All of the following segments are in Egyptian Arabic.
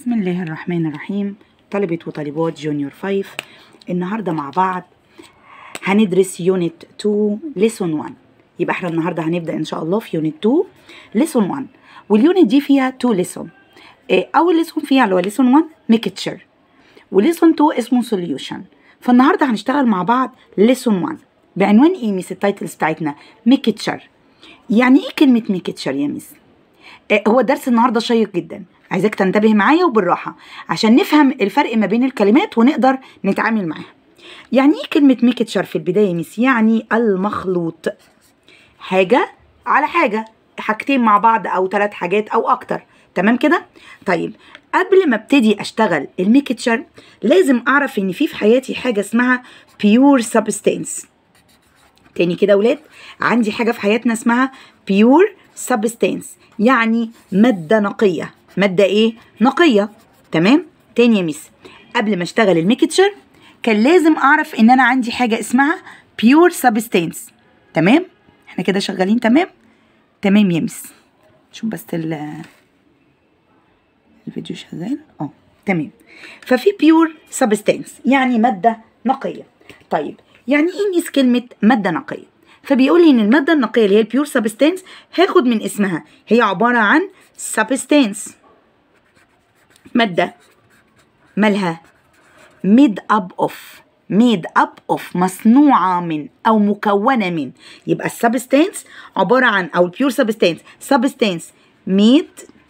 بسم الله الرحمن الرحيم طلبة وطالبات جونيور 5 النهاردة مع بعض هندرس يونت 2 ليسون 1 يبقى احنا النهاردة هنبدأ ان شاء الله في يونت 2 ليسون 1 واليونت دي فيها 2 ليسون اول ليسون فيها اللي هو ليسون 1 ميكتشر وليسون 2 اسمه سوليوشن فالنهاردة هنشتغل مع بعض ليسون 1 بعنوان ايه ميس التايتلز بتاعتنا ميكتشر يعني ايه كلمة ميكتشر يا ميس آه، هو درس النهارده شيق جدا عايزاك تنتبه معايا وبالراحه عشان نفهم الفرق ما بين الكلمات ونقدر نتعامل معاها يعني ايه كلمه ميكتشر في البدايه ميس يعني المخلوط حاجه على حاجه حاجتين مع بعض او ثلاث حاجات او اكتر تمام كده طيب قبل ما ابتدي اشتغل الميكتشر لازم اعرف ان في في حياتي حاجه اسمها بيور سبستانس تاني كده ولاد عندي حاجة في حياتنا اسمها بيور سبستانس يعني مادة نقية مادة ايه؟ نقية تمام؟ تاني يا ميس قبل ما اشتغل الميكتشر كان لازم اعرف ان انا عندي حاجة اسمها بيور سبستانس تمام؟ احنا كده شغالين تمام؟ تمام يا ميس شوف بس ال الفيديو شغال اه تمام ففي بيور سبستانس يعني ماده نقيه طيب يعني ايه ميس كلمه ماده نقيه فبيقول لي ان الماده النقيه اللي هي البيور سبستانس هاخد من اسمها هي عباره عن سبستانس ماده مالها ميد اب اوف ميد اب اوف مصنوعه من او مكونه من يبقى السبستانس عباره عن او البيور سبستانس سبستانس ميد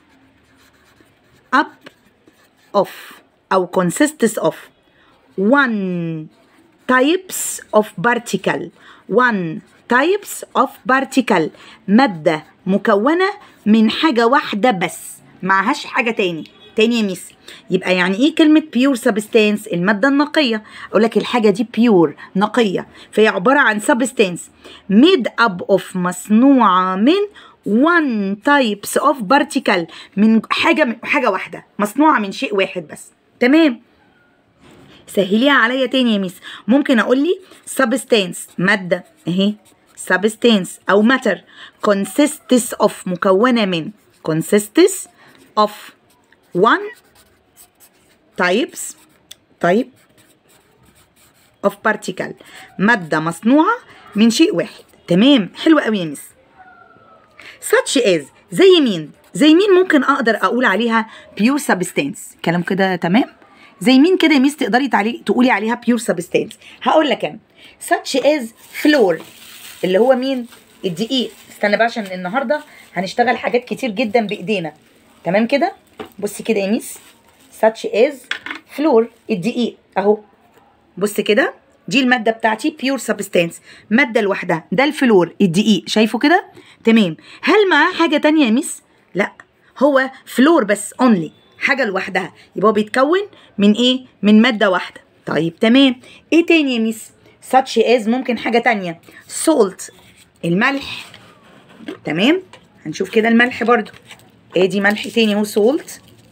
up of أو consists of one types of particle one types of particle مادة مكونة من حاجة واحدة بس معهاش حاجة تاني تاني يا ميس يبقى يعني ايه كلمة pure substance المادة النقية اقول لك الحاجة دي pure نقية فهي عبارة عن substance made up of مصنوعة من one types of particle من حاجة حاجة واحدة مصنوعة من شيء واحد بس تمام سهليها عليا تاني يا ميس ممكن اقول لي substance مادة اهي substance او matter consists of مكونة من consists of one types type of particle مادة مصنوعة من شيء واحد تمام حلو قوي يا ميس such as زي مين زي مين ممكن اقدر اقول عليها pure substance كلام كده تمام زي مين كده يا ميس تقدري تعلي تقولي عليها pure substance هقول لك انا such as flour اللي هو مين الدقيق استنى بقى عشان النهارده هنشتغل حاجات كتير جدا بايدينا تمام كده بصي كده يا ميس such as flour الدقيق اهو بص كده دي الماده بتاعتي بيور سبستانس ماده لوحدها ده الفلور الدقيق شايفه كده تمام هل معاه حاجه تانية يا ميس لا هو فلور بس اونلي حاجه لوحدها يبقى هو بيتكون من ايه من ماده واحده طيب تمام ايه تاني يا ميس such as ممكن حاجه تانية salt الملح تمام هنشوف كده الملح برضو ادي ملح تاني اهو salt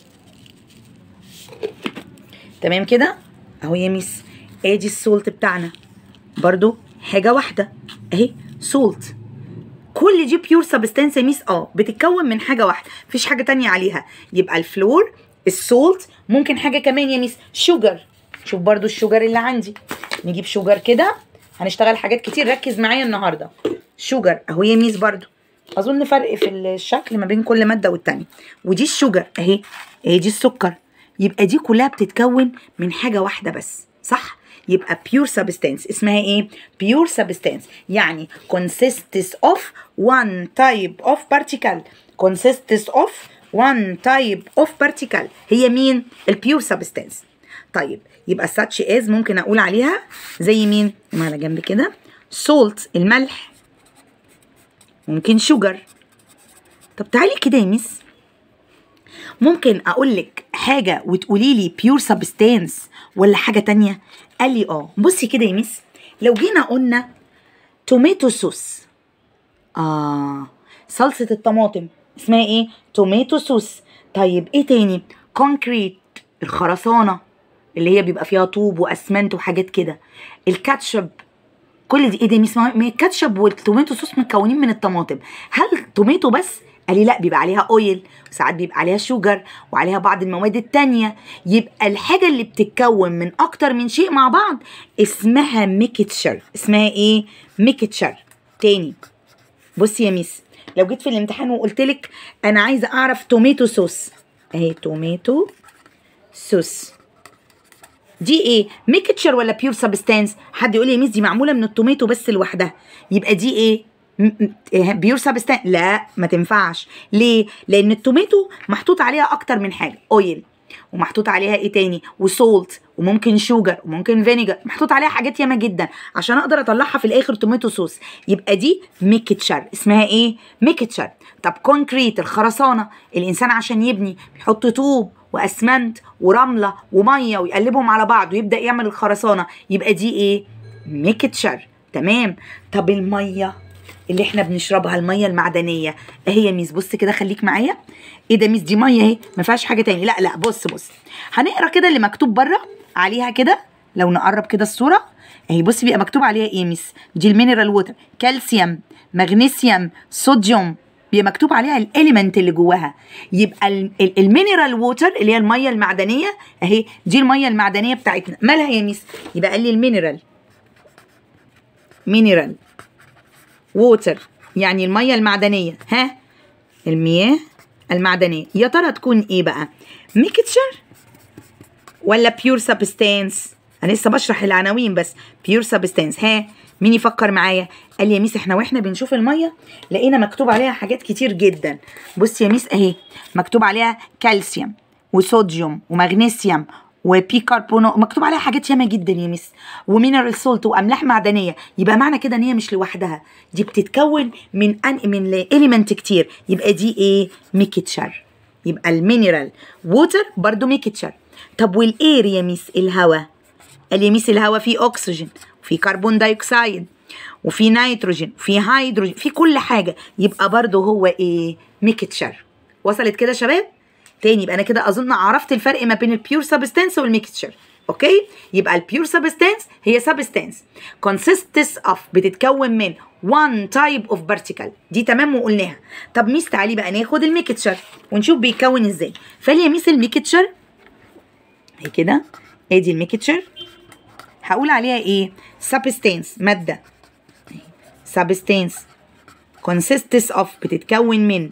تمام كده اهو يا ميس ادي السولت بتاعنا برضو حاجه واحده اهي سولت كل دي بيور سبستانس يا ميس اه بتتكون من حاجه واحده مفيش حاجه تانية عليها يبقى الفلور السولت ممكن حاجه كمان يا ميس شوجر شوف برضو الشوجر اللي عندي نجيب شوجر كده هنشتغل حاجات كتير ركز معايا النهارده شوجر اهو يا ميس برضو اظن فرق في الشكل ما بين كل ماده والتانية ودي الشوجر اهي اهي دي السكر يبقى دي كلها بتتكون من حاجه واحده بس صح يبقى pure substance اسمها ايه pure substance يعني consists of one type of particle consists of one type of particle هي مين البيور substance طيب يبقى such as ممكن اقول عليها زي مين على جنب كده salt الملح ممكن sugar طب تعالي كده يا ميس ممكن اقول لك حاجه وتقولي لي بيور سبستانس ولا حاجه تانية قال لي اه بصي كده يا ميس لو جينا قلنا توميتو صوص اه صلصه الطماطم اسمها ايه توميتو صوص طيب ايه تاني كونكريت الخرسانه اللي هي بيبقى فيها طوب واسمنت وحاجات كده الكاتشب كل دي ايه ده ميس ما هي الكاتشب والتوميتو صوص متكونين من الطماطم هل توميتو بس قال لي لا بيبقى عليها اويل وساعات بيبقى عليها شوجر وعليها بعض المواد التانية يبقى الحاجة اللي بتتكون من أكتر من شيء مع بعض اسمها ميكتشر اسمها ايه؟ ميكتشر تاني بصي يا ميس لو جيت في الامتحان وقلت لك انا عايزه اعرف توميتو صوص اهي توميتو صوص دي ايه ميكتشر ولا بيور سبستانس حد يقول لي يا ميس دي معموله من التوميتو بس لوحدها يبقى دي ايه بيور سبستانس لا ما تنفعش ليه لان التوميتو محطوط عليها اكتر من حاجه اويل ومحطوط عليها ايه تاني وسولت وممكن شوجر وممكن فينيجر محطوط عليها حاجات ياما جدا عشان اقدر اطلعها في الاخر توميتو صوص يبقى دي ميكتشر اسمها ايه ميكتشر طب كونكريت الخرسانه الانسان عشان يبني بيحط طوب واسمنت ورمله وميه ويقلبهم على بعض ويبدا يعمل الخرسانه يبقى دي ايه ميكتشر تمام طب الميه اللي احنا بنشربها الميه المعدنيه اهي يا ميس بص كده خليك معايا ايه ده ميس دي ميه اهي ما فيهاش حاجه تاني لا لا بص بص هنقرا كده اللي مكتوب بره عليها كده لو نقرب كده الصوره اهي بص بيبقى مكتوب عليها ايه ميس دي المينرال ووتر كالسيوم مغنيسيوم صوديوم بيبقى مكتوب عليها الاليمنت اللي جواها يبقى المينرال ووتر اللي هي الميه المعدنيه اهي دي الميه المعدنيه بتاعتنا مالها يا ميس يبقى قال لي المينرال مينرال ووتر يعني الميه المعدنيه ها المياه المعدنيه يا ترى تكون ايه بقى ميكتشر ولا بيور سبستانس انا لسه بشرح العناوين بس بيور سبستانس ها مين يفكر معايا قال لي يا ميس احنا واحنا بنشوف الميه لقينا مكتوب عليها حاجات كتير جدا بص يا ميس اهي مكتوب عليها كالسيوم وصوديوم ومغنيسيوم وبيكربونو مكتوب عليها حاجات ياما جدا يا ميس ومينرال سولت واملاح معدنيه يبقى معنى كده ان هي مش لوحدها دي بتتكون من أن من اليمنت كتير يبقى دي ايه ميكتشر يبقى المينرال ووتر برضو ميكتشر طب والاير يا ميس الهواء قال يا ميس الهواء فيه اكسجين وفي كربون دايوكسيد وفي نيتروجين وفي هيدروجين في كل حاجه يبقى برضو هو ايه ميكتشر وصلت كده يا شباب تاني يبقى انا كده اظن عرفت الفرق ما بين البيور سبستانس والميكستشر اوكي يبقى البيور سبستانس هي سبستانس consists of بتتكون من one type of particle دي تمام وقلناها طب ميس تعالي بقى ناخد الميكستشر ونشوف بيتكون ازاي فلي يا ميس الميكستشر هي كده ادي الميكستشر هقول عليها ايه سبستانس ماده سبستانس consists of بتتكون من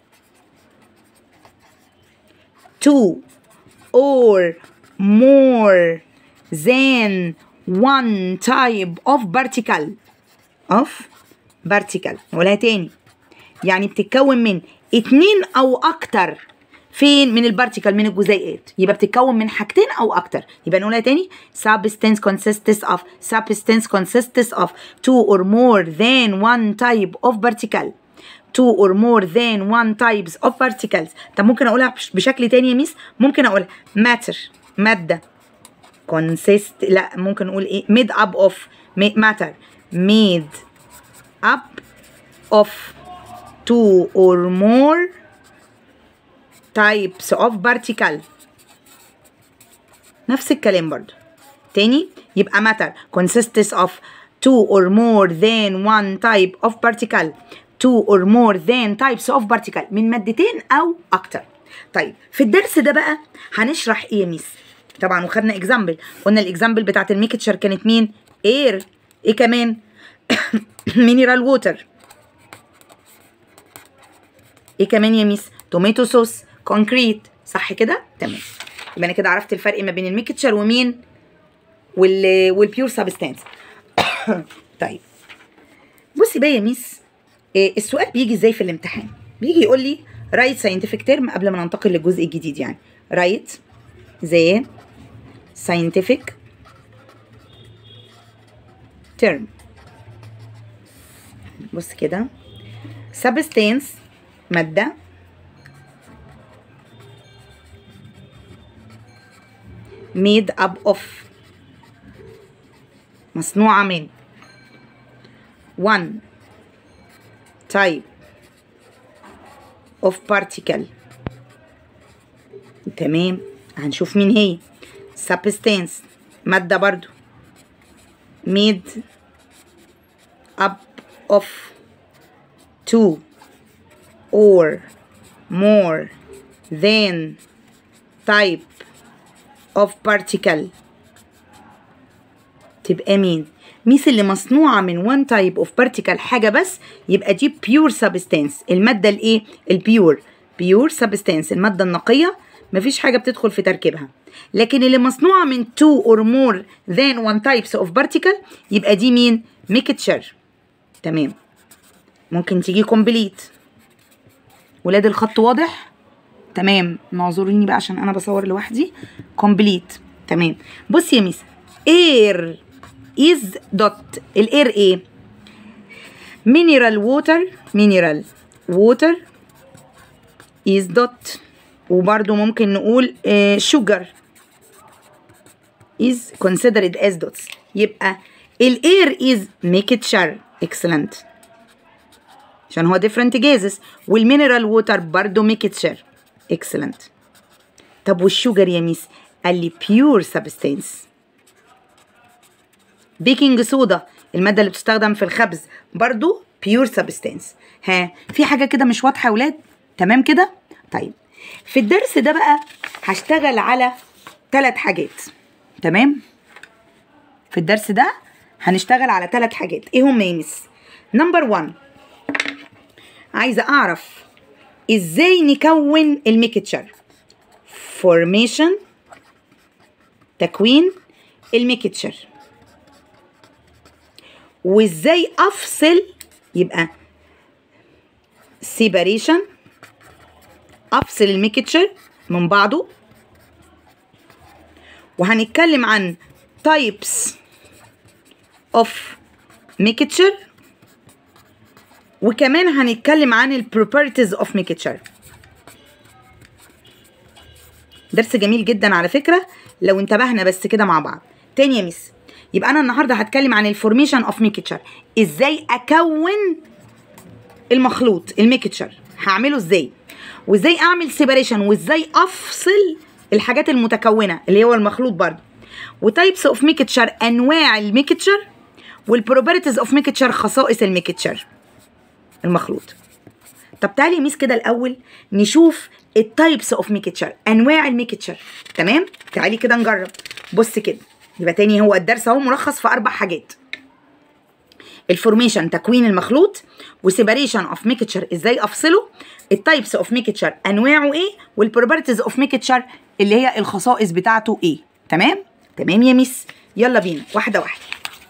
two or more than one type of particle of particle نقولها تاني يعني بتتكون من اتنين او اكتر فين من البارتيكل من الجزيئات يبقى بتتكون من حاجتين او اكتر يبقى نقولها تاني substance consists of substance consists of two or more than one type of particle two or more than one types of particles طب ممكن اقولها بشكل تاني يا ميس ممكن اقولها matter مادة consist لا ممكن نقول ايه made up of matter made up of two or more types of particle نفس الكلام برضو تاني يبقى matter consists of two or more than one type of particle two or more than types of particle من مادتين او اكتر طيب في الدرس ده بقى هنشرح ايه يا ميس طبعا وخدنا اكزامبل قلنا الاكزامبل بتاعت الميكتشر كانت مين اير ايه كمان مينرال ووتر ايه كمان يا ميس توميتو صوص كونكريت صح كده تمام يبقى انا كده عرفت الفرق ما بين الميكتشر ومين وال والبيور سبستانس طيب بصي بقى يا ميس إيه السؤال بيجي ازاي في الامتحان بيجي يقول لي رايت ساينتفك تيرم قبل ما ننتقل للجزء الجديد يعني رايت زي ساينتفك تيرم بص كده سبستانس ماده made up of مصنوعة من one type of particle تمام هنشوف مين هي substance مادة برضو made up of two or more than type of particle تبقى مين ميس اللي مصنوعة من one type of particle حاجة بس يبقى دي pure substance المادة الايه البيور pure substance المادة النقية مفيش حاجة بتدخل في تركيبها لكن اللي مصنوعة من two or more than one types of particle يبقى دي مين mixture تمام ممكن تيجي complete ولاد الخط واضح تمام معذوريني بقى عشان انا بصور لوحدي complete تمام بصي يا ميس air is dot الاير ايه mineral water mineral water is dot وبرضو ممكن نقول آه sugar is considered as dots يبقى الاير is mixture excellent عشان هو different gases والمينرال ووتر برضو mixture excellent طب والشوجر يا ميس قال لي pure substance بيكنج صودا المادة اللي بتستخدم في الخبز برضو pure substance ها في حاجة كده مش واضحة يا ولاد تمام كده طيب في الدرس ده بقى هشتغل على ثلاث حاجات تمام في الدرس ده هنشتغل على ثلاث حاجات ايه هم يا ميس نمبر 1 عايزة اعرف ازاي نكون الميكتشر فورميشن تكوين الميكتشر وازاي افصل يبقى سيباريشن افصل الميكتشر من بعضه وهنتكلم عن types of mixture وكمان هنتكلم عن ال properties of mixture درس جميل جدا على فكرة لو انتبهنا بس كده مع بعض تاني يا ميس يبقى انا النهارده هتكلم عن الفورميشن اوف ميكتشر ازاي اكون المخلوط الميكتشر هعمله ازاي وازاي اعمل سيباريشن وازاي افصل الحاجات المتكونه اللي هو المخلوط برضه وتايبس اوف ميكتشر انواع الميكتشر والبروبرتيز اوف ميكتشر خصائص الميكتشر المخلوط طب تعالي ميس كده الاول نشوف التايبس اوف ميكتشر انواع الميكتشر تمام تعالي كده نجرب بص كده يبقى تاني هو الدرس اهو ملخص في اربع حاجات الفورميشن تكوين المخلوط وسيباريشن اوف ميكتشر ازاي افصله التايبس اوف ميكتشر انواعه ايه والبروبرتيز اوف ميكتشر اللي هي الخصائص بتاعته ايه تمام تمام يا ميس يلا بينا واحده واحده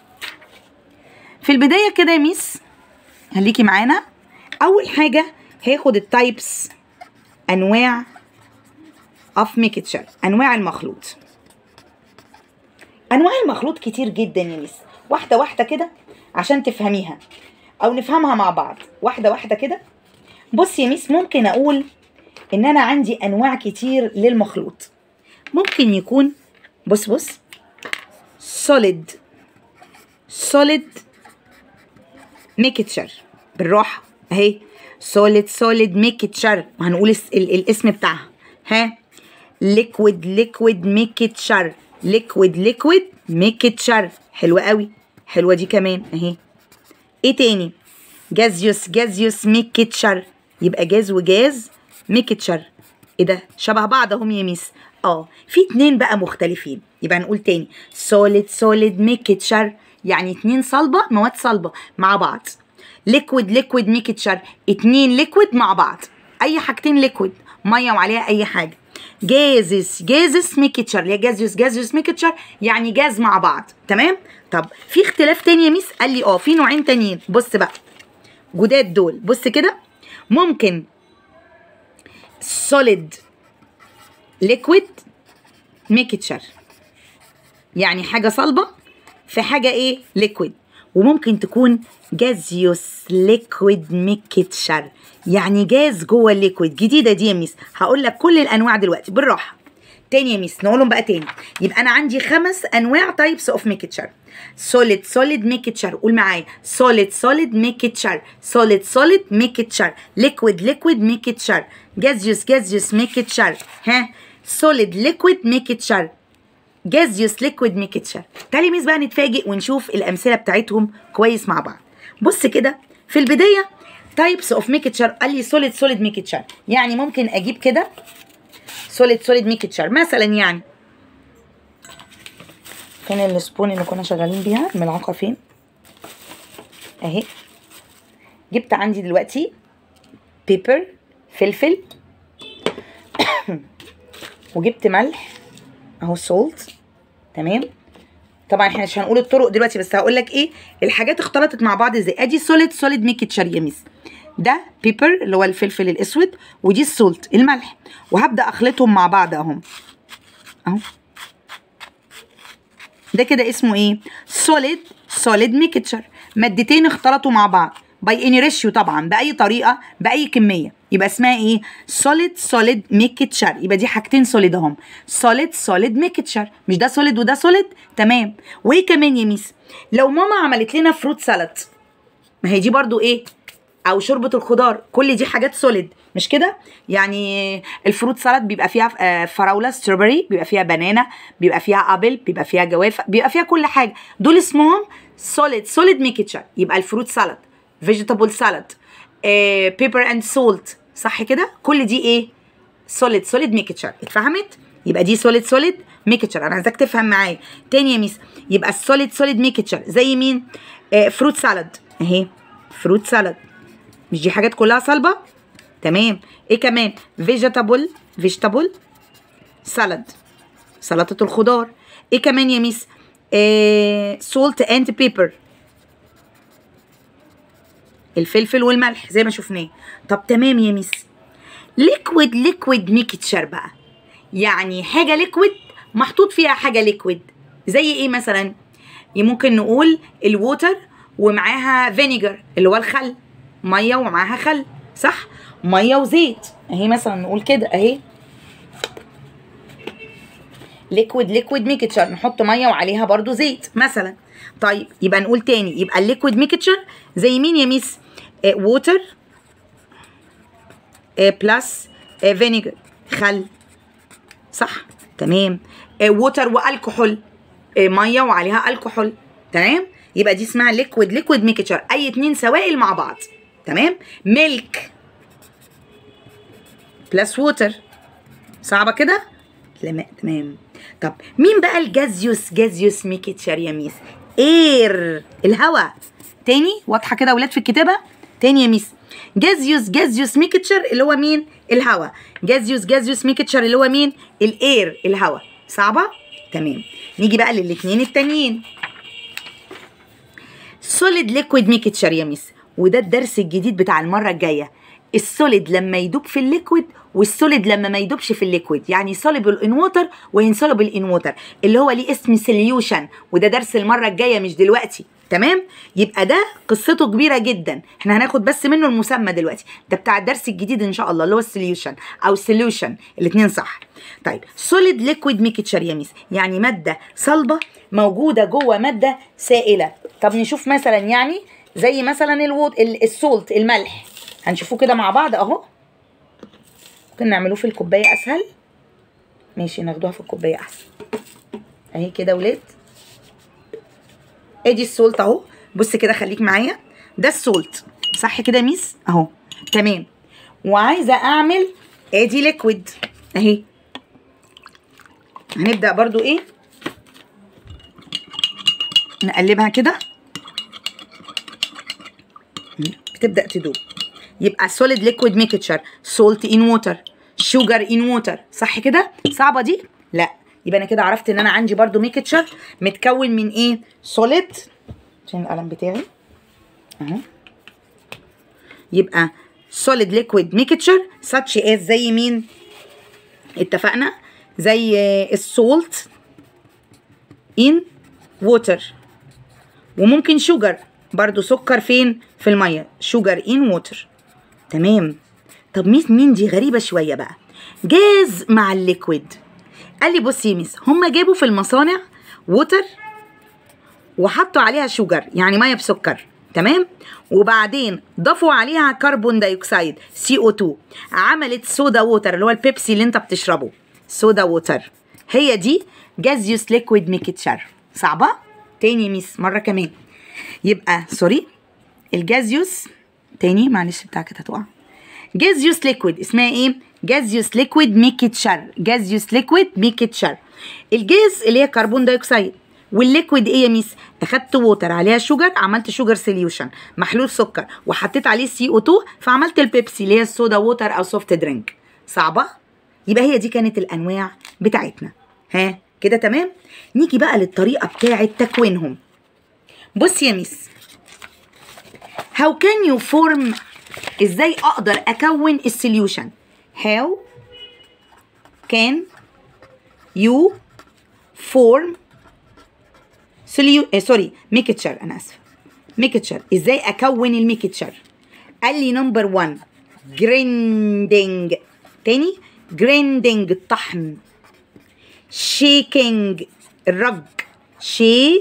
في البدايه كده يا ميس خليكي معانا اول حاجه هاخد التايبس انواع اوف ميكتشر انواع المخلوط انواع المخلوط كتير جدا يا ميس واحده واحده كده عشان تفهميها او نفهمها مع بعض واحده واحده كده بص يا ميس ممكن اقول ان انا عندي انواع كتير للمخلوط ممكن يكون بص بص solid solid mixture بالراحه اهي solid solid mixture وهنقول الاسم بتاعها ها liquid liquid mixture liquid liquid mixture حلوه قوي حلوه دي كمان اهي ايه تاني جازيوس جازيوس ميكتشر يبقى جاز وجاز ميكتشر ايه ده شبه بعض اهم يا ميس اه في اتنين بقى مختلفين يبقى نقول تاني سوليد سوليد ميكتشر يعني اتنين صلبة مواد صلبة مع بعض ليكويد ليكويد ميكتشر اتنين ليكويد مع بعض اي حاجتين ليكويد ميه وعليها اي حاجه جازس جازس ميكتشر اللي هي جازيوس جازيوس ميكتشر يعني جاز مع بعض تمام طب في اختلاف تاني يا ميس قال لي اه في نوعين تانيين بص بقى جداد دول بص كده ممكن solid liquid mixture يعني حاجة صلبة في حاجة ايه liquid وممكن تكون جازيوس ليكويد ميكتشر يعني جاز جوه الليكويد جديده دي يا ميس هقول لك كل الانواع دلوقتي بالراحه تاني يا ميس نقولهم بقى تاني يبقى انا عندي خمس انواع تايبس اوف ميكتشر سوليد سوليد ميكتشر قول معايا سوليد سوليد ميكتشر سوليد سوليد ميكتشر ليكويد ليكويد ميكتشر جازيوس جازيوس ميكتشر ها سوليد ليكويد ميكتشر جازيوس ليكويد ميكتشر تعالي ميس بقى نتفاجئ ونشوف الامثله بتاعتهم كويس مع بعض بص كده في البدايه تايبس اوف ميكتشر قال لي سوليد سوليد ميكتشر يعني ممكن اجيب كده سوليد سوليد ميكتشر مثلا يعني فين السبون اللي كنا شغالين بيها الملعقه فين اهي جبت عندي دلوقتي بيبر فلفل وجبت ملح اهو سولت تمام طبعا احنا مش هنقول الطرق دلوقتي بس هقول لك ايه الحاجات اختلطت مع بعض ازاي ادي سوليد سوليد ميكتشر يا ميس ده بيبر اللي هو الفلفل الاسود ودي السولت الملح وهبدا اخلطهم مع بعض اهم اهو ده كده اسمه ايه سوليد سوليد ميكتشر مادتين اختلطوا مع بعض باي اني ريشيو طبعا باي طريقه باي كميه يبقى اسمها ايه سوليد سوليد ميكتشر يبقى دي حاجتين سوليد اهم سوليد سوليد ميكتشر مش ده سوليد وده سوليد تمام وايه كمان يا ميس لو ماما عملت لنا فروت سالاد ما هي دي برضو ايه او شوربه الخضار كل دي حاجات سوليد مش كده يعني الفروت سالاد بيبقى فيها آه، فراوله ستروبري بيبقى فيها بنانا بيبقى فيها ابل بيبقى فيها جوافه بيبقى فيها كل حاجه دول اسمهم سوليد سوليد ميكتشر يبقى الفروت سالاد فيجيتابل سالاد بيبر اند سولت صح كده كل دي ايه سوليد سوليد ميكتشر اتفهمت يبقى دي سوليد سوليد ميكتشر انا عايزاك تفهم معايا تاني يا ميس يبقى السوليد سوليد ميكتشر زي مين آه فروت سالاد اهي فروت سالاد مش دي حاجات كلها صلبه تمام ايه كمان فيجيتابل فيجيتابل سالاد سلطه الخضار ايه كمان يا ميس سولت اند بيبر الفلفل والملح زي ما شفناه طب تمام يا ميس ليكويد ليكويد ميكتشر بقى يعني حاجه ليكويد محطوط فيها حاجه ليكويد زي ايه مثلا ممكن نقول الووتر ومعاها فينيجر اللي هو الخل ميه ومعاها خل صح ميه وزيت اهي مثلا نقول كده اهي ليكويد ليكويد ميكتشر نحط ميه وعليها برضو زيت مثلا طيب يبقى نقول تاني يبقى الليكويد ميكتشر زي مين يا ميس ووتر بلس فينيجر خل صح تمام ووتر والكحول آه، ميه وعليها الكحول تمام يبقى دي اسمها ليكويد ليكويد ميكتشر اي اتنين سوائل مع بعض تمام ميلك بلس ووتر صعبه كده لا تمام طب مين بقى الجازيوس جازيوس ميكتشر يا ميس اير الهواء تاني واضحه كده يا ولاد في الكتابه تاني يا ميس جازيوس جازيوس ميكتشر اللي هو مين الهواء جازيوس جازيوس ميكتشر اللي هو مين الاير الهواء صعبه تمام نيجي بقى للاثنين التانيين سوليد ليكويد ميكتشر يا ميس وده الدرس الجديد بتاع المره الجايه السوليد لما يدوب في الليكويد والسوليد لما ما يدوبش في الليكويد يعني soluble ان ووتر وانسولبل ان ووتر اللي هو ليه اسم سوليوشن وده درس المره الجايه مش دلوقتي تمام يبقى ده قصته كبيره جدا احنا هناخد بس منه المسمى دلوقتي ده بتاع الدرس الجديد ان شاء الله اللي هو السوليوشن او سوليوشن الاثنين صح طيب سوليد ليكويد ميكتشر يا ميس يعني ماده صلبه موجوده جوه ماده سائله طب نشوف مثلا يعني زي مثلا الوود السولت الملح هنشوفوه كده مع بعض اهو ممكن نعملوه في الكوبايه اسهل ماشي ناخدوها في الكوبايه احسن اهي كده ولاد ادي السولت اهو بص كده خليك معايا ده السولت صح كده يا ميس اهو تمام وعايزه اعمل ادي ليكويد اهي هنبدا برضو ايه نقلبها كده بتبدا تدوب يبقى solid liquid mixture salt in water sugar in water صح كده صعبه دي لا يبقى انا كده عرفت ان انا عندي برضو ميكتشر متكون من ايه solid عشان القلم بتاعي اهو يبقى solid liquid mixture such as زي مين اتفقنا زي السولت in water وممكن شوجر برضو سكر فين في الميه شوجر ان ووتر تمام طب مين مين دي غريبه شويه بقى جاز مع الليكويد قال لي بصي يا ميس هم جابوا في المصانع ووتر وحطوا عليها شوجر يعني ميه بسكر تمام وبعدين ضافوا عليها كربون دايوكسيد سي او 2 عملت سودا ووتر اللي هو البيبسي اللي انت بتشربه سودا ووتر هي دي جازيوس ليكويد ميكتشر صعبه تاني يا ميس مره كمان يبقى سوري الجازيوس تاني معلش بتاعك كانت هتقع جازيوس ليكويد اسمها ايه جازيوس ليكويد ميكتشر جازيوس ليكويد ميكتشر الجاز اللي هي كربون دايوكسيد والليكويد ايه يا ميس اخدت ووتر عليها شوجر عملت شوجر سوليوشن محلول سكر وحطيت عليه سي او 2 فعملت البيبسي اللي هي الصودا ووتر او سوفت درينك صعبه يبقى هي دي كانت الانواع بتاعتنا ها كده تمام نيجي بقى للطريقه بتاعه تكوينهم بص يا ميس how can you form ازاي اقدر اكون السوليوشن how can you form سوليو آه سوري ميكتشر انا اسفه ميكتشر ازاي اكون الميكتشر قال لي نمبر 1 جريندنج تاني جريندنج الطحن شيكينج الرج شي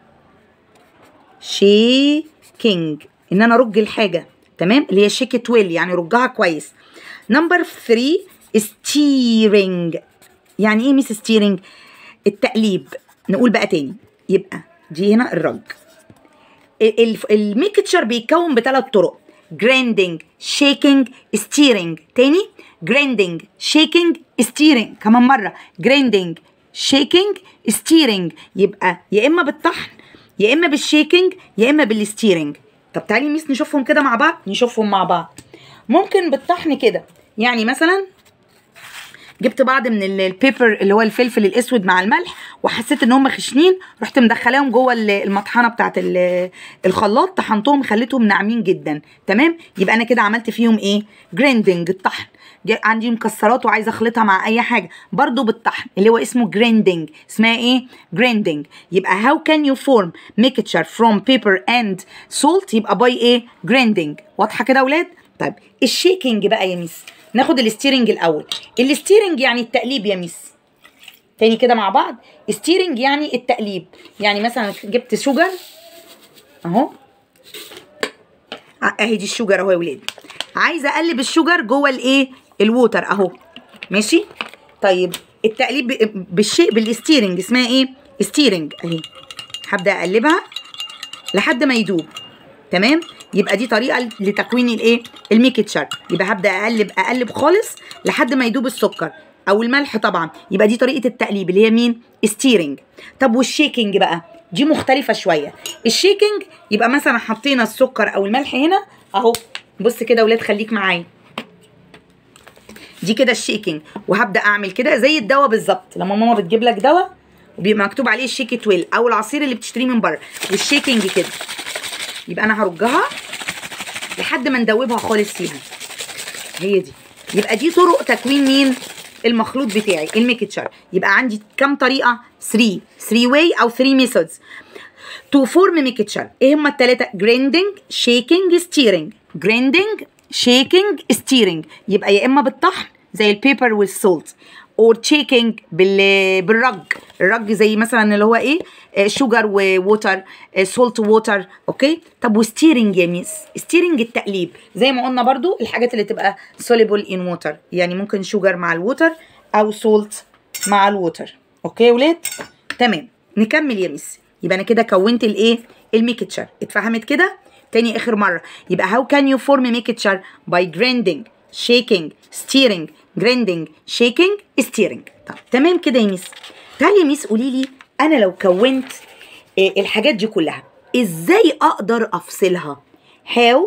شيكينج ان انا ارج الحاجه تمام اللي هي شيك ات ويل يعني رجها كويس نمبر 3 ستيرنج يعني ايه ميس ستيرنج التقليب نقول بقى تاني يبقى دي هنا الرج الميكتشر بيتكون بثلاث طرق جراندنج شيكينج ستيرنج تاني جراندنج شيكينج ستيرنج كمان مره جراندنج شيكينج ستيرنج يبقى يا اما بالطحن يا اما بالشيكينج يا اما بالستيرنج طب تعالي ميس نشوفهم كده مع بعض نشوفهم مع بعض ممكن بالطحن كده يعني مثلا جبت بعض من البيبر اللي هو الفلفل الاسود مع الملح وحسيت ان هم خشنين رحت مدخلاهم جوه المطحنه بتاعه الخلاط طحنتهم خليتهم ناعمين جدا تمام يبقى انا كده عملت فيهم ايه جريندنج الطحن عندي مكسرات وعايزه اخلطها مع اي حاجه برضو بالطحن اللي هو اسمه جريندنج اسمها ايه جريندنج يبقى how can you form mixture from paper and salt يبقى باي ايه جريندنج واضحه كده يا اولاد طيب الشيكينج بقى يا ميس ناخد الستيرنج الاول الستيرنج يعني التقليب يا ميس تاني كده مع بعض ستيرنج يعني التقليب يعني مثلا جبت شوجر اهو اهي دي الشوجر اهو يا ولاد عايزه اقلب الشوجر جوه الايه الووتر اهو ماشي طيب التقليب بالشيء بالستيرنج اسمها ايه ستيرنج اهي هبدا اقلبها لحد ما يدوب تمام يبقى دي طريقه لتكوين الايه الميكتشر يبقى هبدا اقلب اقلب خالص لحد ما يدوب السكر او الملح طبعا يبقى دي طريقه التقليب اللي هي مين ستيرنج طب والشيكنج بقى دي مختلفه شويه الشيكنج يبقى مثلا حطينا السكر او الملح هنا اهو بص كده ولاد خليك معايا دي كده الشيكنج وهبدا اعمل كده زي الدواء بالظبط لما ماما بتجيب لك دواء وبيبقى مكتوب عليه الشيك تويل او العصير اللي بتشتريه من بره والشيكنج كده يبقى انا هرجها لحد ما ندوبها خالص فيها هي دي يبقى دي طرق تكوين مين المخلوط بتاعي الميكتشر يبقى عندي كام طريقه 3 3 واي او 3 ميثودز تو فورم ميكتشر ايه هما الثلاثه جريندنج شيكينج ستيرنج جريندنج شيكينج ستيرنج يبقى يا اما بالطحن زي البيبر والسولت اور تشيكينج بال بالرج الرج زي مثلا اللي هو ايه شوجر ووتر سولت ووتر اوكي طب وستيرنج يا ميس ستيرنج التقليب زي ما قلنا برضو الحاجات اللي تبقى soluble in ووتر يعني ممكن شوجر مع الووتر او سولت مع الووتر اوكي يا ولاد تمام نكمل يا ميس يبقى انا كده كونت الايه الميكتشر اتفهمت كده تاني اخر مره يبقى how can you form a mixture by grinding shaking stirring grinding shaking stirring طب تمام كده يا ميس تعالي يا ميس قولي لي انا لو كونت إيه الحاجات دي كلها ازاي اقدر افصلها how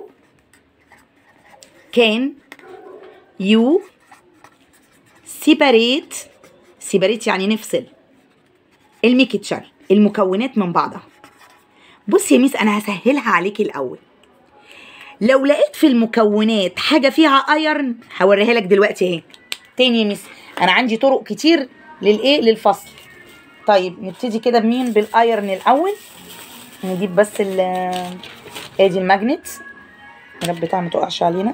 can you separate separate يعني نفصل الميكتشر المكونات من بعضها بصي يا ميس انا هسهلها عليكي الاول لو لقيت في المكونات حاجه فيها ايرن هوريها لك دلوقتي اهي تاني يا ميس انا عندي طرق كتير للايه للفصل طيب نبتدي كده بمين بالايرن الاول نجيب بس ال ادي الماجنت يا رب بتاع ما تقعش علينا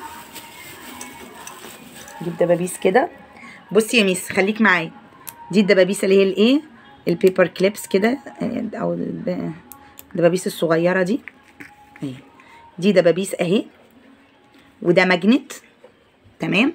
نجيب دبابيس كده بصي يا ميس خليك معايا دي الدبابيس اللي هي الايه البيبر كليبس كده او الدبابيس الصغيره دي اهي دي دبابيس اهي وده ماجنت تمام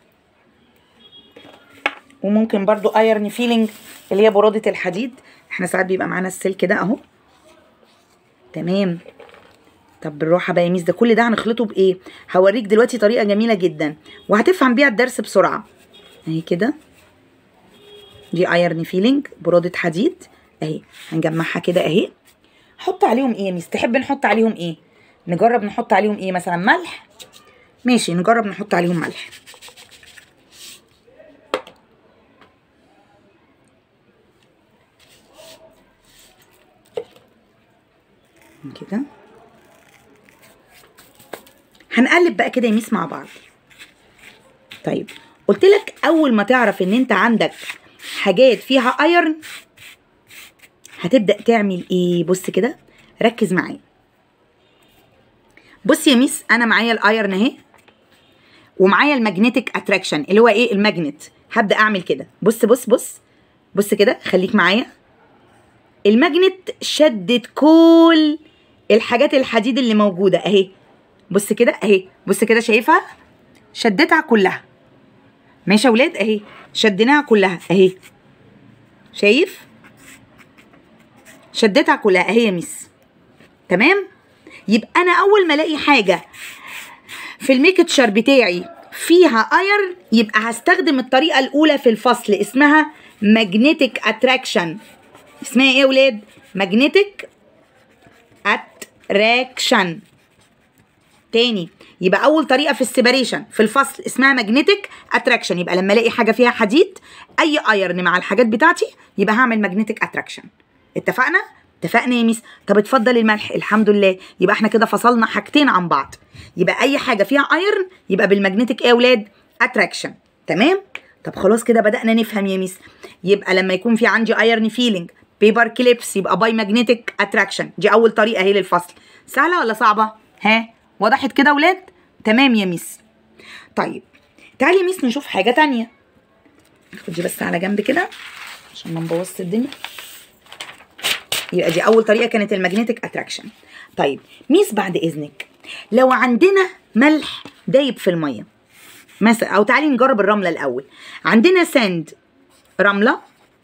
وممكن برضو ايرن فيلينج اللي هي برادة الحديد احنا ساعات بيبقى معانا السلك ده اهو تمام طب بالراحه بقى يا ميس ده كل ده هنخلطه بايه هوريك دلوقتي طريقه جميله جدا وهتفهم بيها الدرس بسرعه اهي كده دي ايرن فيلينج برودة حديد اهي هنجمعها كده اهي حط عليهم ايه يا ميس تحب نحط عليهم ايه نجرب نحط عليهم ايه مثلا ملح ماشي نجرب نحط عليهم ملح كده هنقلب بقى كده يا ميس مع بعض طيب قلت لك اول ما تعرف ان انت عندك حاجات فيها ايرن هتبدا تعمل ايه بص كده ركز معايا بص يا ميس انا معايا الايرن اهي ومعايا المagnetic اتراكشن اللي هو ايه الماجنت هبدا اعمل كده بص بص بص بص كده خليك معايا الماجنت شدت كل الحاجات الحديد اللي موجوده اهي بص كده اهي بص كده شايفها شدتها كلها ماشي يا ولاد اهي شديناها كلها اهي شايف شدتها كلها اهي يا ميس تمام يبقى انا اول ما الاقي حاجه في الميكتشر بتاعي فيها اير يبقى هستخدم الطريقه الاولى في الفصل اسمها magnetic attraction اسمها ايه يا ولاد magnetic attraction تاني يبقى اول طريقه في السيبريشن في الفصل اسمها ماجنتيك اتراكشن يبقى لما الاقي حاجه فيها حديد اي ايرن مع الحاجات بتاعتي يبقى هعمل ماجنتيك اتراكشن اتفقنا اتفقنا يا ميس طب اتفضل الملح الحمد لله يبقى احنا كده فصلنا حاجتين عن بعض يبقى اي حاجه فيها ايرن يبقى بالماجنتيك ايه يا اولاد اتراكشن تمام طب خلاص كده بدانا نفهم يا ميس يبقى لما يكون في عندي ايرن فيلينج بيبر كليبس يبقى باي ماجنتيك اتراكشن دي اول طريقه اهي للفصل سهله ولا صعبه ها وضحت كده ولاد تمام يا ميس طيب تعالي يا ميس نشوف حاجه تانية خدي بس على جنب كده عشان ما نبوظش الدنيا يبقى دي اول طريقه كانت الماجنتيك اتراكشن طيب ميس بعد اذنك لو عندنا ملح دايب في الميه مثلا او تعالي نجرب الرمله الاول عندنا ساند رمله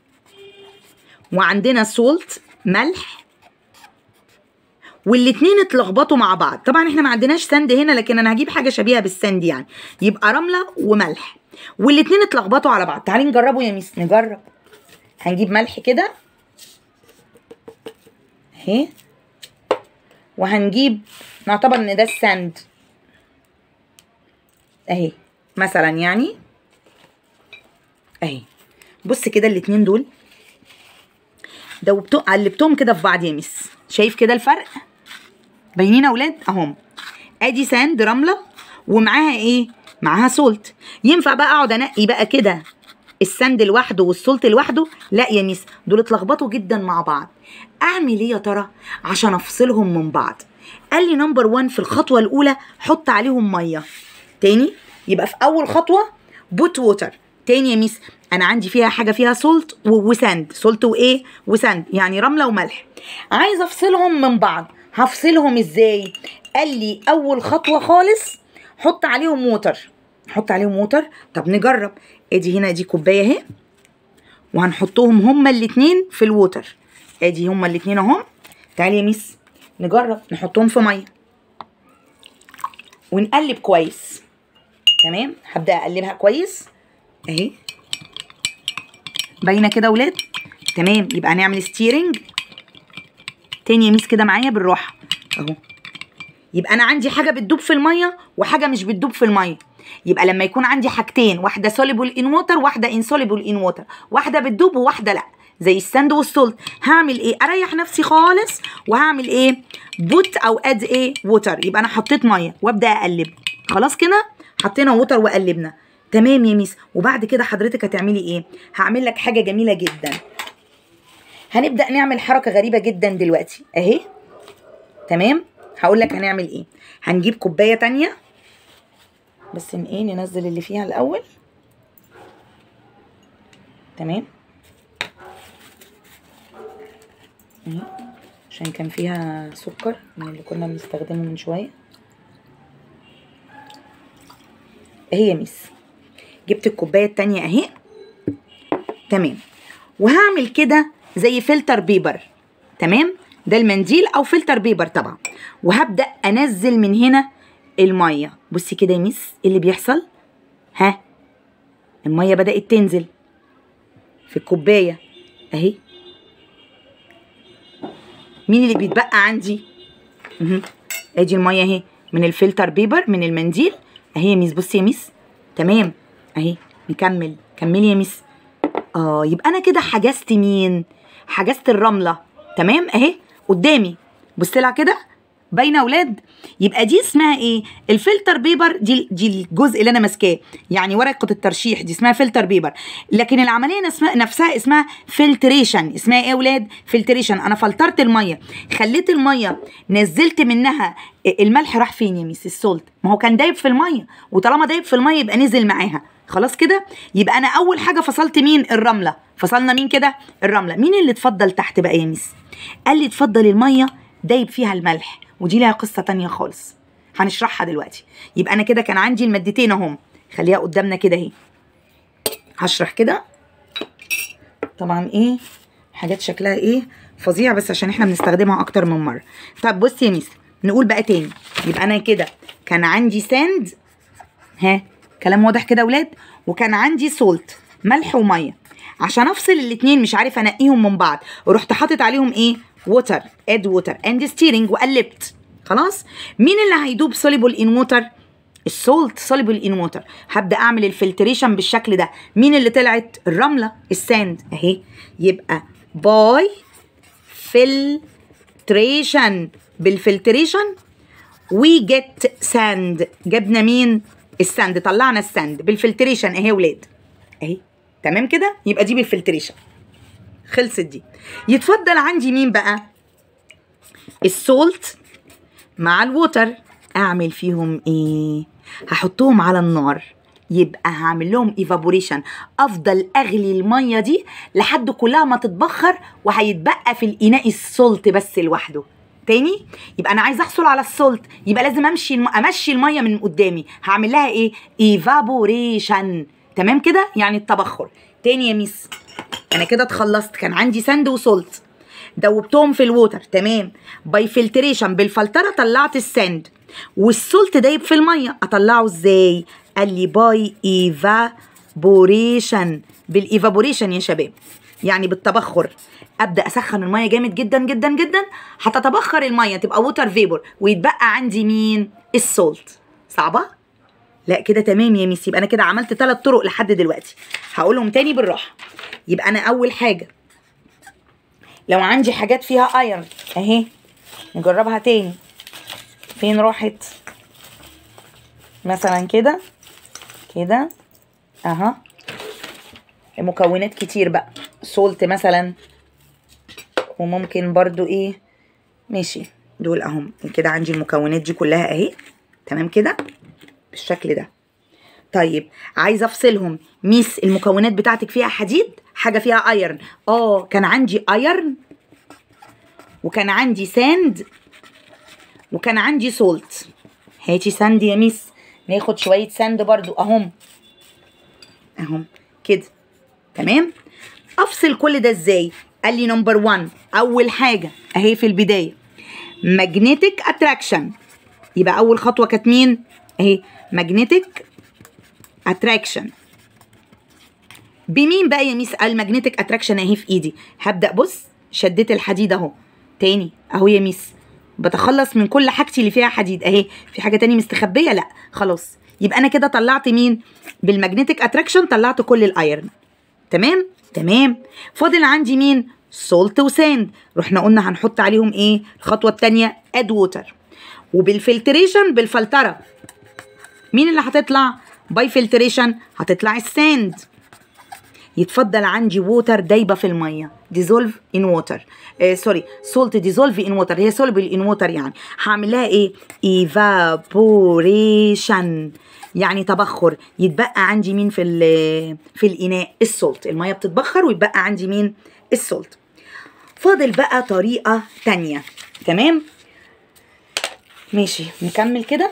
وعندنا سولت ملح والاتنين اتلخبطوا مع بعض طبعا احنا ما عندناش ساند هنا لكن انا هجيب حاجه شبيهه بالساند يعني يبقى رمله وملح والاتنين اتلخبطوا على بعض تعالي نجربه يا ميس نجرب هنجيب ملح كده اهي وهنجيب نعتبر ان ده الساند اهي مثلا يعني اهي بص كده الاتنين دول دوبتهم قلبتهم كده في بعض يا ميس شايف كده الفرق باينين يا اولاد اهم ادي ساند رمله ومعاها ايه معاها سولت ينفع بقى اقعد انقي بقى كده الساند لوحده والسولت لوحده لا يا ميس دول اتلخبطوا جدا مع بعض اعمل ايه يا ترى عشان افصلهم من بعض قال لي نمبر 1 في الخطوه الاولى حط عليهم ميه تاني يبقى في اول خطوه بوت ووتر تاني يا ميس انا عندي فيها حاجه فيها سولت وساند سولت وايه وساند يعني رمله وملح عايزه افصلهم من بعض هفصلهم ازاي قال لي اول خطوه خالص حط عليهم ووتر حط عليهم ووتر طب نجرب ادي هنا دي كوبايه اهي وهنحطهم هما الاتنين في الووتر ادي هما الاتنين اهم تعالي يا ميس نجرب نحطهم في ميه ونقلب كويس تمام هبدا اقلبها كويس اهي باينه كده ولاد تمام يبقى هنعمل ستيرنج تاني يا ميس كده معايا بالراحه اهو يبقى انا عندي حاجه بتدوب في الميه وحاجه مش بتدوب في الميه يبقى لما يكون عندي حاجتين واحده سوليبل ان ووتر واحده انسوليبل ان ووتر واحده بتدوب وواحده لا زي الساند والسولت هعمل ايه اريح نفسي خالص وهعمل ايه بوت او اد ايه ووتر يبقى انا حطيت ميه وابدا اقلب خلاص كده حطينا ووتر وقلبنا تمام يا ميس وبعد كده حضرتك هتعملي ايه هعمل لك حاجه جميله جدا هنبدا نعمل حركه غريبه جدا دلوقتي اهي تمام هقول لك هنعمل ايه هنجيب كوبايه تانية بس ان ايه ننزل اللي فيها الاول تمام اهي عشان كان فيها سكر من اللي كنا بنستخدمه من شويه اهي يا ميس جبت الكوبايه التانية اهي تمام وهعمل كده زي فلتر بيبر تمام ده المنديل او فلتر بيبر طبعا وهبدا انزل من هنا الميه بصي كده يا ميس ايه اللي بيحصل ها الميه بدات تنزل في الكوبايه اهي مين اللي بيتبقى عندي مهم. ادي الميه اهي من الفلتر بيبر من المنديل اهي يا ميس بصي يا ميس تمام اهي نكمل كملي يا ميس اه يبقى انا كده حجزت مين حجزت الرمله تمام اهي قدامي بص لها كده باينه يا اولاد يبقى دي اسمها ايه الفلتر بيبر دي دي الجزء اللي انا ماسكاه يعني ورقه الترشيح دي اسمها فلتر بيبر لكن العمليه نفسها- نفسها اسمها فلتريشن اسمها ايه يا اولاد فلتريشن انا فلترت الميه خليت الميه نزلت منها الملح راح فين يا ميس السولت ما هو كان دايب في الميه وطالما دايب في الميه يبقى نزل معاها خلاص كده يبقى انا اول حاجه فصلت مين الرمله فصلنا مين كده الرمله مين اللي اتفضل تحت بقى يا ميس قال لي اتفضل الميه دايب فيها الملح ودي ليها قصه تانية خالص هنشرحها دلوقتي يبقى انا كده كان عندي المادتين اهم خليها قدامنا كده اهي هشرح كده طبعا ايه حاجات شكلها ايه فظيع بس عشان احنا بنستخدمها اكتر من مره طب بصي يا ميس نقول بقى تاني يبقى انا كده كان عندي ساند ها كلام واضح كده يا ولاد وكان عندي سولت ملح وميه عشان افصل الاتنين مش عارف انقيهم من بعض ورحت حاطط عليهم ايه ووتر اد ووتر اند ستيرنج وقلبت خلاص مين اللي هيدوب سوليبل ان ووتر السولت سوليبل ان ووتر هبدا اعمل الفلتريشن بالشكل ده مين اللي طلعت الرمله الساند اهي يبقى باي فلتريشن بالفلتريشن وي جيت ساند جبنا مين الساند طلعنا الساند بالفلتريشن اهي يا ولاد اهي تمام كده يبقى دي بالفلتريشن خلصت دي يتفضل عندي مين بقى السولت مع الووتر اعمل فيهم ايه هحطهم على النار يبقى هعمل لهم ايفابوريشن افضل اغلي الميه دي لحد كلها ما تتبخر وهيتبقى في الاناء السولت بس لوحده تاني يبقى انا عايزه احصل على السولت يبقى لازم امشي الم... امشي الميه من قدامي هعمل لها ايه ايفابوريشن تمام كده يعني التبخر تاني يا ميس انا كده اتخلصت كان عندي ساند وسولت دوبتهم في الووتر تمام باي فلتريشن بالفلتره طلعت الساند والسولت دايب في الميه اطلعه ازاي قال لي باي ايفابوريشن بالايفابوريشن يا شباب يعني بالتبخر ابدا اسخن الميه جامد جدا جدا جدا هتتبخر الميه تبقى ووتر فيبور ويتبقى عندي مين السولت صعبه لا كده تمام يا ميس يبقى انا كده عملت ثلاث طرق لحد دلوقتي هقولهم تاني بالراحه يبقى انا اول حاجه لو عندي حاجات فيها ايرون اهي نجربها تاني فين راحت مثلا كده كده اها مكونات كتير بقى سولت مثلا وممكن برضو ايه ماشي دول اهم كده عندي المكونات دي كلها اهي تمام كده بالشكل ده طيب عايزه افصلهم ميس المكونات بتاعتك فيها حديد حاجه فيها ايرن اه كان عندي ايرن وكان عندي ساند وكان عندي سولت هاتي ساند يا ميس ناخد شويه ساند برضو اهم اهم كده تمام افصل كل ده ازاي قال لي نمبر 1 اول حاجه اهي في البدايه magnetic اتراكشن يبقى اول خطوه كانت مين اهي magnetic اتراكشن بمين بقى يا ميس المagnetic اتراكشن اهي في ايدي هبدا بص شديت الحديد اهو تاني اهو يا ميس بتخلص من كل حاجتي اللي فيها حديد اهي في حاجه تاني مستخبيه لا خلاص يبقى انا كده طلعت مين بالمagnetic اتراكشن طلعت كل الايرن تمام تمام فاضل عندي مين سولت وساند رحنا قلنا هنحط عليهم ايه الخطوه الثانيه اد ووتر وبالفلتريشن بالفلتره مين اللي هتطلع باي فلتريشن هتطلع الساند يتفضل عندي ووتر دايبه في الميه ديزولف ان ووتر سوري سولت ديزولف ان ووتر هي سولبل ان ووتر يعني هعمل لها ايه ايفابوريشن يعني تبخر يتبقى عندي مين في في الاناء السولت الميه بتتبخر ويتبقى عندي مين السولت فاضل بقى طريقه تانية تمام ماشي نكمل كده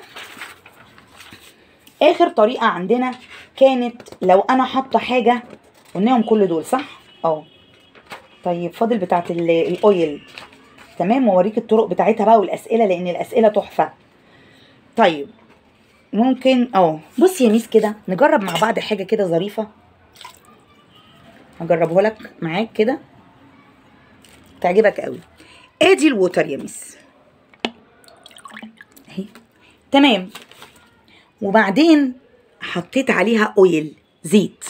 اخر طريقه عندنا كانت لو انا حاطه حاجه قلناهم كل دول صح اه طيب فاضل بتاعه الاويل تمام واوريك الطرق بتاعتها بقى والاسئله لان الاسئله تحفه طيب ممكن اه بص يا ميس كده نجرب مع بعض حاجه كده ظريفه هجربه لك معاك كده تعجبك قوي ادي الووتر يا ميس اهي تمام وبعدين حطيت عليها اويل زيت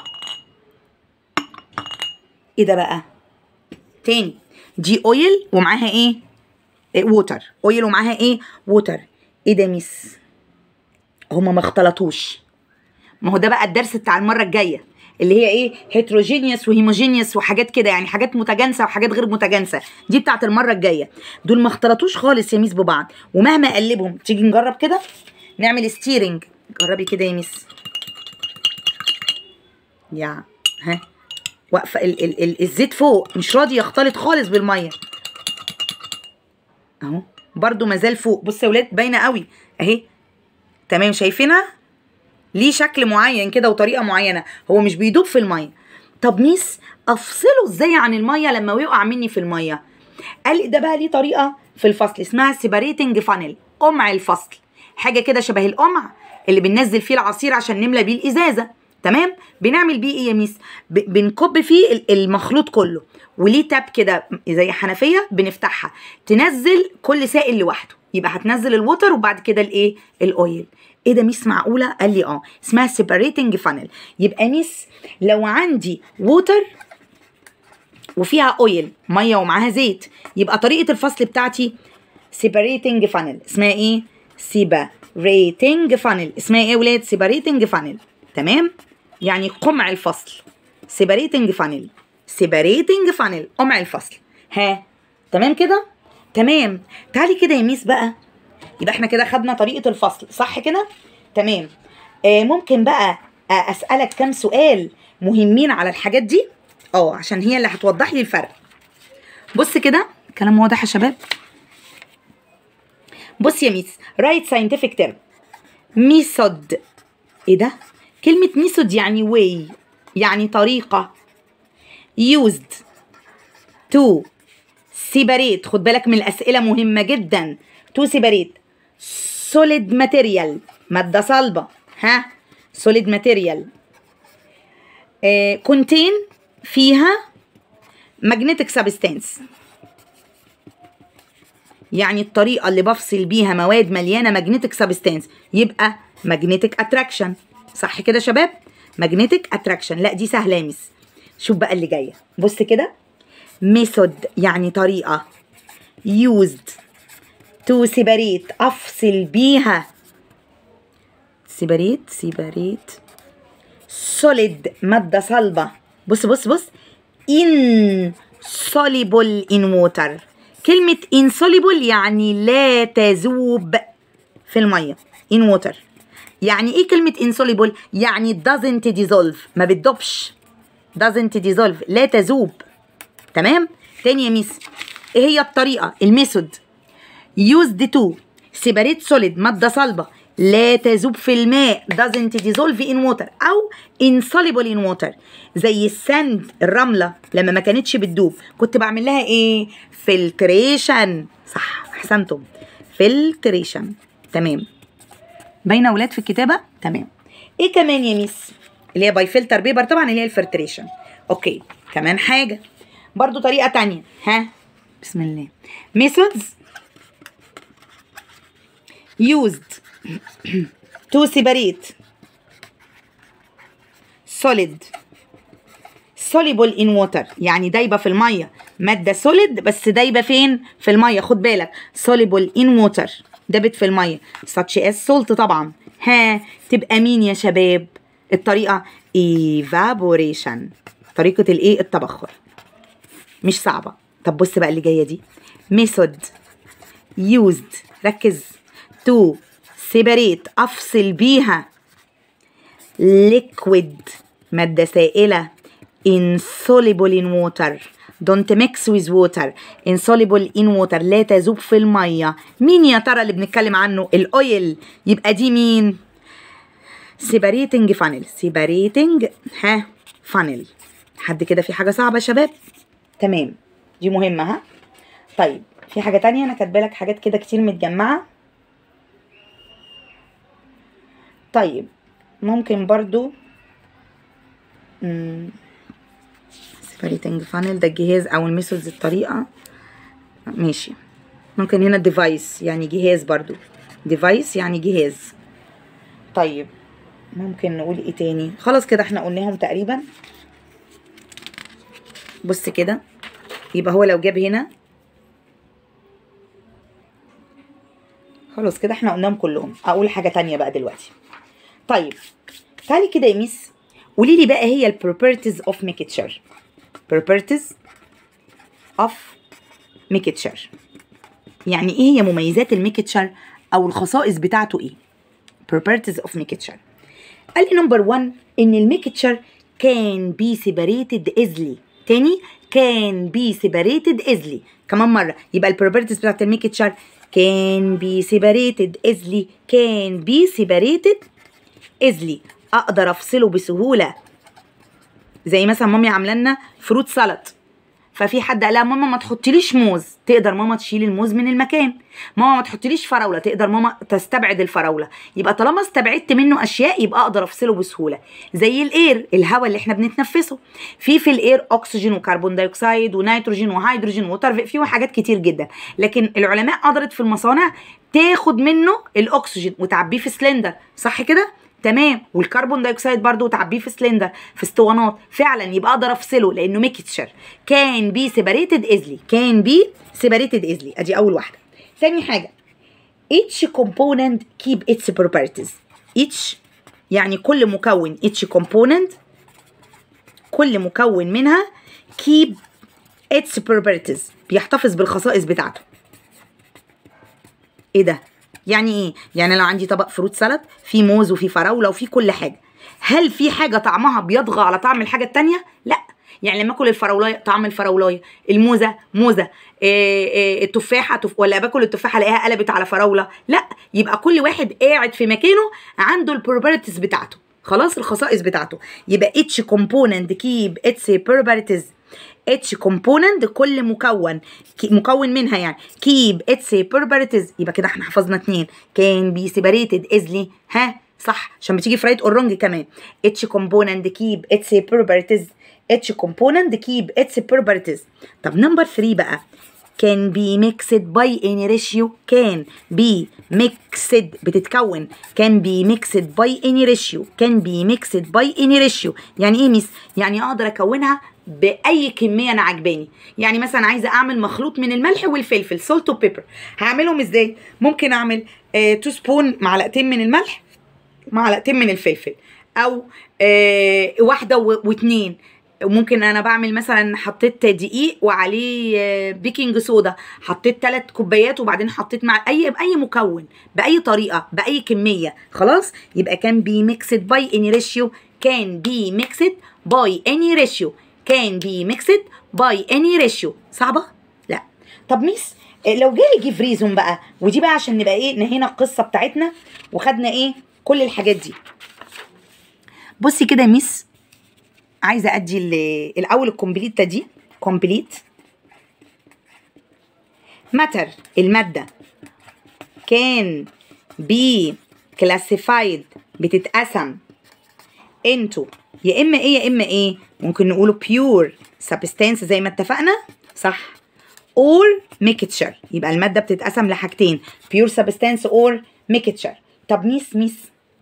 ايه ده بقى تاني دي اويل ومعاها ايه إيه، ووتر اويل ومعاها ايه ووتر ايه ده ميس هما ما اختلطوش ما هو ده بقى الدرس بتاع المره الجايه اللي هي ايه هيتروجينيوس وهيموجينيوس وحاجات كده يعني حاجات متجانسه وحاجات غير متجانسه دي بتاعت المره الجايه دول ما اختلطوش خالص يا ميس ببعض ومهما اقلبهم تيجي نجرب كده نعمل ستيرنج جربي كده يا ميس يا ها واقفه ال ال ال الزيت فوق مش راضي يختلط خالص بالميه اهو برضو مازال فوق بص يا ولاد باينه قوي اهي تمام شايفينها ليه شكل معين كده وطريقه معينه هو مش بيدوب في الميه طب ميس افصله ازاي عن الميه لما يقع مني في الميه قال لي ده بقى ليه طريقه في الفصل اسمها سيباريتنج فانل قمع الفصل حاجه كده شبه القمع اللي بننزل فيه العصير عشان نملى بيه الازازه تمام بنعمل بيه ايه يا ميس ب- بنكب فيه ال- المخلوط كله وليه تاب كده زي حنفيه بنفتحها تنزل كل سائل لوحده يبقى هتنزل الوتر وبعد كده الايه الاويل ايه ده ميس معقوله قال لي اه اسمها سيبريتنج فانل يبقى ميس لو عندي ووتر وفيها اويل ميه ومعاها زيت يبقى طريقه الفصل بتاعتي سيبريتنج فانل اسمها ايه سيبريتنج فانل اسمها ايه يا ولاد سيبريتنج فانل تمام يعني قمع الفصل سيبريتنج فانل سيبريتنج فانل قمع الفصل ها تمام كده تمام تعالي كده يا ميس بقى يبقى احنا كده خدنا طريقه الفصل صح كده تمام آه ممكن بقى آه اسالك كام سؤال مهمين على الحاجات دي اه عشان هي اللي هتوضح لي الفرق بص كده كلام واضح يا شباب بص يا ميس رايت ساينتفك تيرم ميثود ايه ده كلمة ميثود يعني واي يعني طريقة used to separate خد بالك من الأسئلة مهمة جدا to separate solid material مادة صلبة ها solid material آه contain فيها magnetic substance يعني الطريقة اللي بفصل بيها مواد مليانة magnetic substance يبقى magnetic attraction صح كده يا شباب magnetic attraction لا دي سهلة يا ميس شوف بقى اللي جاية بص كده method يعني طريقة used to separate أفصل بيها separate separate solid مادة صلبة بص بص بص insoluble in water كلمة insoluble يعني لا تذوب في المية in water يعني ايه كلمة insoluble؟ يعني doesn't dissolve ما بتدوبش doesn't dissolve لا تذوب تمام؟ تاني يا ميس ايه هي الطريقة الميثود used to separate solid مادة صلبة لا تذوب في الماء doesn't dissolve in water أو insoluble in water زي الساند الرملة لما ما كانتش بتدوب كنت بعمل لها ايه filtration صح أحسنتم filtration تمام باينه اولاد في الكتابه تمام ايه كمان يا ميس اللي هي باي فلتر بيبر طبعا اللي هي الفلتريشن اوكي كمان حاجه برضو طريقه تانية ها بسم الله methods used to separate solid soluble in water يعني دايبه في الميه ماده solid بس دايبه فين في الميه خد بالك soluble in water دابت في الميه such as salt طبعا ها تبقى مين يا شباب الطريقه evaporation طريقه الايه التبخر مش صعبه طب بص بقى اللي جايه دي method used ركز to separate افصل بيها liquid ماده سائله insoluble in water don't mix with water insoluble in water لا تذوب في المية مين يا ترى اللي بنتكلم عنه الاويل يبقى دي مين separating funnel separating ها funnel حد كده في حاجة صعبة يا شباب تمام دي مهمة ها طيب في حاجه تانية انا كاتبه لك حاجات كده كتير متجمعه طيب ممكن برضو separating funnel ده الجهاز او الميثودز الطريقه ماشي ممكن هنا ديفايس يعني جهاز برضو ديفايس يعني جهاز طيب ممكن نقول ايه تاني خلاص كده احنا قلناهم تقريبا بص كده يبقى هو لو جاب هنا خلاص كده احنا قلناهم كلهم اقول حاجه تانية بقى دلوقتي طيب تعالي كده يا ميس قولي لي بقى هي البروبرتيز اوف ميكتشر properties of mixture يعني ايه هي مميزات الميكتشر او الخصائص بتاعته ايه properties of mixture قال لي نمبر 1 ان الميكتشر can be separated easily تاني can be separated easily كمان مرة يبقى البروبرتيز بتاعت الميكتشر can be separated easily can be separated easily اقدر افصله بسهولة زي مثلا مامي عامله لنا فروت سلطه ففي حد قال لها ماما ما تحطيليش موز تقدر ماما تشيل الموز من المكان ماما ما تحطيليش فراوله تقدر ماما تستبعد الفراوله يبقى طالما استبعدت منه اشياء يبقى اقدر افصله بسهوله زي الاير الهواء اللي احنا بنتنفسه في في الاير اكسجين وكربون دايوكسيد ونيتروجين وهيدروجين ووتر في حاجات كتير جدا لكن العلماء قدرت في المصانع تاخد منه الاكسجين وتعبيه في سلندر صح كده تمام والكربون دايوكسيد برضو تعبيه في سلندر في اسطوانات فعلا يبقى اقدر افصله لانه ميكتشر كان بي سيبريتد ايزلي كان بي سيبريتد ايزلي ادي اول واحده ثاني حاجه each component keep its properties each يعني كل مكون each component كل مكون منها keep its properties بيحتفظ بالخصائص بتاعته ايه ده يعني ايه يعني لو عندي طبق فروت سلطه فيه موز وفيه فراوله وفيه كل حاجه هل في حاجه طعمها بيطغى على طعم الحاجه التانية لا يعني لما اكل الفراولايه طعم الفراولايه الموزه موزه إيه إيه التفاحه تف... ولا باكل التفاحه الاقيها قلبت على فراوله لا يبقى كل واحد قاعد في مكانه عنده البروبرتيز بتاعته خلاص الخصائص بتاعته يبقى each component keep its properties اتش كومبوننت كل مكون مكون منها يعني كيب اتس properties يبقى كده احنا حفظنا اتنين كان بي سيبريتد ايزلي ها صح عشان بتيجي في رايت اور رونج كمان اتش كومبوننت كيب اتس properties اتش كومبوننت كيب اتس properties طب نمبر 3 بقى can be mixed by any ratio can be mixed بتتكون can be mixed by any ratio can be mixed by any ratio يعني ايه ميس يعني اقدر اكونها باي كميه انا عجباني يعني مثلا عايزه اعمل مخلوط من الملح والفلفل سولت وبيبر هعملهم ازاي ممكن اعمل 2 آه سبون معلقتين من الملح معلقتين من الفلفل او آه واحده واتنين وممكن انا بعمل مثلا حطيت دقيق وعليه بيكنج صودا حطيت ثلاث كوبايات وبعدين حطيت مع اي باي مكون باي طريقه باي كميه خلاص يبقى كان بي ميكسد باي اني ريشيو كان بي ميكسد باي اني ريشيو كان بي ميكسد باي اني ريشيو صعبه لا طب ميس لو جالي جيف ريزون بقى ودي بقى عشان نبقى ايه نهينا القصه بتاعتنا وخدنا ايه كل الحاجات دي بصي كده يا ميس عايزه ادي الاول الكومبليت دي كومبليت ماتر الماده كان بي كلاسيفايد بتتقسم انتو يا اما ايه يا اما ايه ممكن نقوله بيور سبستانس زي ما اتفقنا صح اور ميكتشر يبقى الماده بتتقسم لحاجتين بيور سبستانس اور ميكتشر طب ميس ميس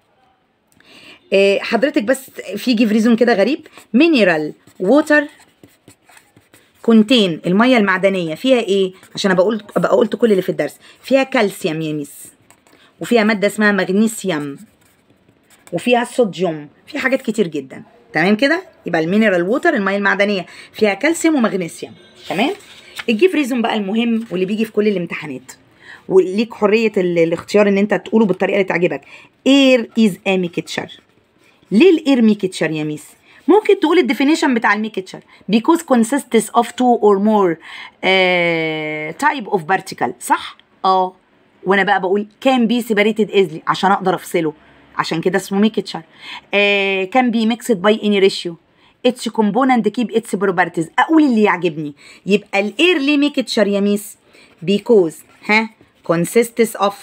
حضرتك بس في جيف ريزون كده غريب مينرال ووتر كونتين الميه المعدنيه فيها ايه عشان انا بقول ابقى قلت كل اللي في الدرس فيها كالسيوم يا ميس وفيها ماده اسمها مغنيسيوم وفيها صوديوم في حاجات كتير جدا تمام كده يبقى المينرال ووتر الميه المعدنيه فيها كالسيوم ومغنيسيوم تمام الجيف ريزون بقى المهم واللي بيجي في كل الامتحانات وليك حريه الاختيار ان انت تقوله بالطريقه اللي تعجبك اير از ا ميكتشر ليه الاير ميكتشر يا ميس ممكن تقول الديفينيشن بتاع الميكتشر because consists of two or more uh, type of particle صح اه وانا بقى بقول can be separated easily عشان اقدر افصله عشان كده اسمه ميكتشر uh, can be mixed by any ratio its component keep its properties اقول اللي يعجبني يبقى الاير ليه ميكتشر يا ميس because ها consists of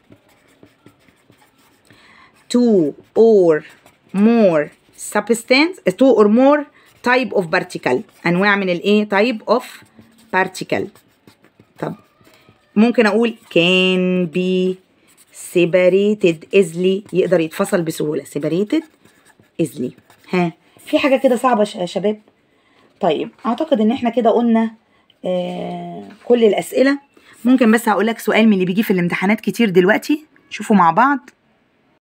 two or more substance two or more type of particle انواع من الايه type of particle طب ممكن اقول can be separated easily يقدر يتفصل بسهوله separated easily ها في حاجه كده صعبه ش- يا شباب طيب اعتقد ان احنا كده قلنا آه كل الاسئله ممكن بس هقول لك سؤال من اللي بيجي في الامتحانات كتير دلوقتي شوفوا مع بعض